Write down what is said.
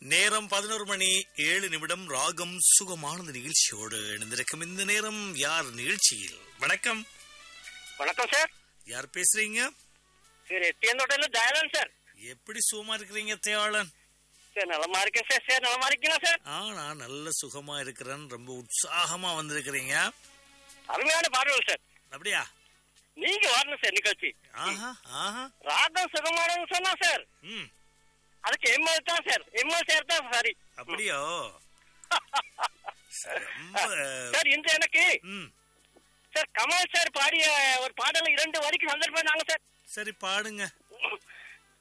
நேரம் பதினோரு மணி ஏழு நிமிடம் ராகம் சுகமானது நிகழ்ச்சியோடு இணைந்திருக்கும் இந்த நேரம் யார் நிகழ்ச்சியில் வணக்கம் வணக்கம் சார் யார் பேசுறீங்க சார் எட்டியந்தோட்டையில தயாளன் சார் எப்படி சுகமா இருக்கிறீங்க தேவாளன் சார் நலமா இருக்கேன் சார் சார் நலமா இருக்கீங்களா சார் ஆ நான் நல்ல சுகமா இருக்கிறேன் ரொம்ப உற்சாகமா வந்திருக்கிறீங்க அருமையான பாடல் சார் அப்படியா நீங்க வரணும் சார் நிகழ்ச்சி ஆஹா ஆஹா ராகம் சுகமானது சொன்னா சார் ம் அதுக்கு எம்எல் தான் சார் எம்எல் சார் தான் சரி அப்படியோ சரி, ரொம்ப சார் இன்று எனக்கு ம் சார் கமல் சார் பாடிய ஒரு பாடல இரண்டு வரைக்கும் சந்தர்ப்பம் நாங்க சார் சரி பாடுங்க